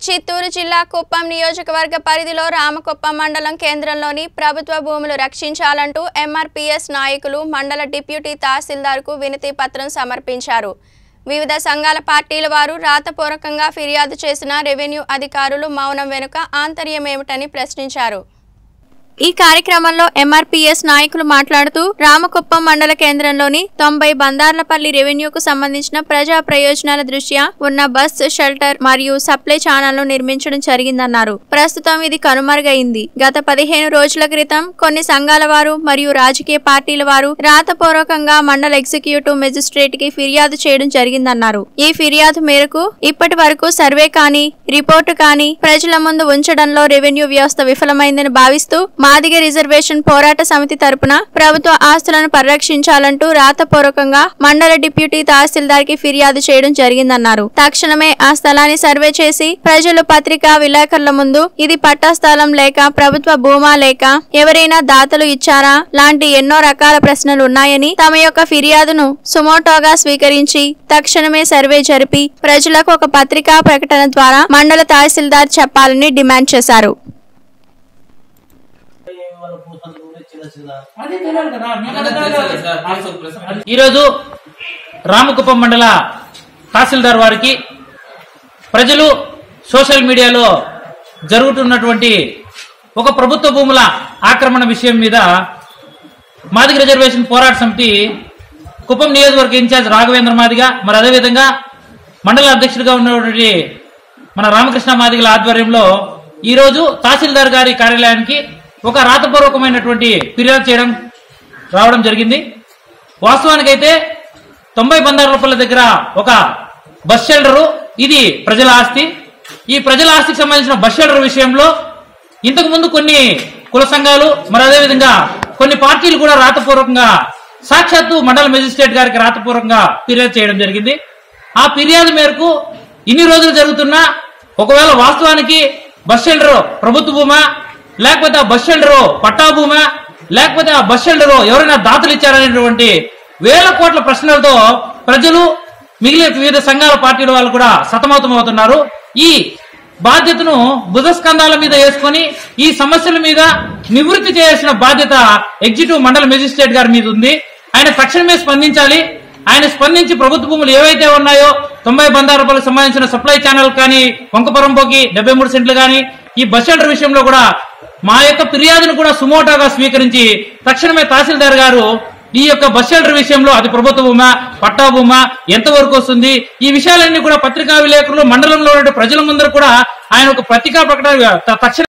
చిత్తూరు జిల్లా కుప్పం నియోజకవర్గ పరిధిలో రామకుప్పం మండలం కేంద్రంలోని ప్రభుత్వ భూములు రక్షించాలంటూ ఎంఆర్పీఎస్ నాయకులు మండల డిప్యూటీ తహసీల్దార్కు వినతి పత్రం సమర్పించారు వివిధ సంఘాల పార్టీల వారు రాతపూర్వకంగా ఫిర్యాదు చేసిన రెవెన్యూ అధికారులు మౌనం వెనుక ఆంతర్యమేమిటని ప్రశ్నించారు ఈ కార్యక్రమంలో ఎంఆర్పీఎస్ నాయకులు మాట్లాడుతూ రామకుప్పం మండల కేంద్రంలోని తొంభై బందార్లపల్లి రెవెన్యూకు సంబంధించిన ప్రజా ప్రయోజనాల దృష్ట్యా ఉన్న బస్ షెల్టర్ మరియు సప్లై ఛానల్ నిర్మించడం జరిగిందన్నారు ప్రస్తుతం ఇది కనుమరుగైంది గత పదిహేను రోజుల క్రితం కొన్ని సంఘాల వారు మరియు రాజకీయ పార్టీల వారు రాతపూర్వకంగా మండల ఎగ్జిక్యూటివ్ మెజిస్ట్రేట్ కి ఫిర్యాదు చేయడం జరిగిందన్నారు ఈ ఫిర్యాదు మేరకు ఇప్పటి వరకు సర్వే కానీ రిపోర్టు కానీ ప్రజల ముందు ఉంచడంలో రెవెన్యూ వ్యవస్థ విఫలమైందని భావిస్తూ మాదిగ రిజర్వేషన్ పోరాట సమితి తరపున ప్రభుత్వ ఆస్తులను పరిరక్షించాలంటూ రాతపూర్వకంగా మండల డిప్యూటీ తహసీల్దార్ కి ఫిర్యాదు చేయడం జరిగిందన్నారు తక్షణమే ఆ స్థలాన్ని సర్వే చేసి ప్రజలు పత్రికా విలేకరుల ముందు ఇది పట్టా స్థలం లేక ప్రభుత్వ భూమా లేక ఎవరైనా దాతలు ఇచ్చారా లాంటి ఎన్నో రకాల ప్రశ్నలు ఉన్నాయని తమ యొక్క ఫిర్యాదును సుమోటోగా స్వీకరించి తక్షణమే సర్వే జరిపి ప్రజలకు ఒక పత్రికా ప్రకటన ద్వారా మండల తహసీల్దార్ చెప్పాలని డిమాండ్ చేశారు వాళ్ళ భూతంతులు చిన్న చిన్న అది తెలియాలి కదా మీకు అది తెలియాలి. ఈరోజు రామకుప్పం మండల తహసీల్దార్ వారికి ప్రజలు సోషల్ మీడియాలో జరుగుతున్నటువంటి ఒక ప్రభుత్వ భూముల ఆక్రమణ విషయం మీద మాదిగ రిజర్వేషన్ పోరాట సమితి కుప్పం నియోజకవర్గ ఇన్ఛార్జ్ రాఘవేంద్ర మాదిగ మరి అదేవిధంగా మండల అధ్యక్షుడిగా ఉన్నటువంటి మన రామకృష్ణ మాదిగల ఆధ్వర్యంలో ఈరోజు తహసీల్దార్ గారి కార్యాలయానికి ఒక రాతపూర్వకమైనటువంటి ఫిర్యాదు చేయడం రావడం జరిగింది వాస్తవానికైతే తొంభై బందారులపల్లి దగ్గర ఒక బస్ షెల్టరు ఇది ప్రజల ఆస్తి ఈ ప్రజల ఆస్తికి సంబంధించిన బస్ షెల్టర్ విషయంలో ఇంతకు ముందు కొన్ని కుల సంఘాలు మరి అదేవిధంగా కొన్ని పార్టీలు కూడా రాతపూర్వకంగా సాక్షాత్తు మండల మెజిస్ట్రేట్ గారికి రాతపూర్వకంగా ఫిర్యాదు చేయడం జరిగింది ఆ ఫిర్యాదు మేరకు ఇన్ని రోజులు జరుగుతున్నా ఒకవేళ వాస్తవానికి బస్ షెల్టర్ ప్రభుత్వ భూమా లేకపోతే ఆ బస్ షెల్టర్ పట్టా భూమా లేకపోతే ఆ బస్ షెల్టర్ ఎవరైనా దాతలు ఇచ్చారనేటువంటి వేల కోట్ల ప్రశ్నలతో ప్రజలు మిగిలిన వివిధ సంఘాల పార్టీల వాళ్ళు కూడా సతమతం అవుతున్నారు ఈ బాధ్యతను భుజస్కంధాల మీద వేసుకొని ఈ సమస్యల మీద నివృత్తి చేయాల్సిన బాధ్యత ఎగ్జిక్యూటివ్ మండల మెజిస్ట్రేట్ గారి మీద ఉంది ఆయన తక్షణమే స్పందించాలి ఆయన స్పందించి ప్రభుత్వ భూములు ఏవైతే ఉన్నాయో తొంభై బందారు రూపాయలకు సంబంధించిన సప్లై ఛానల్ కానీ వంకపరంపోకి డెబ్బై మూడు సెంట్లు కానీ ఈ బస్ షెల్టర్ విషయంలో కూడా మా యొక్క ఫిర్యాదును కూడా సుమోటోగా స్వీకరించి తక్షణమే తహసీల్దార్ గారు ఈ యొక్క బస్ షెల్టర్ విషయంలో అది ప్రభుత్వ భూమా పట్టా భూమా ఎంత వరకు వస్తుంది ఈ విషయాలన్నీ కూడా పత్రికా విలేకరులు మండలంలో ఉన్న ప్రజల ముందర కూడా ఆయన ఒక పత్రికా ప్రకటన త- తక్షణ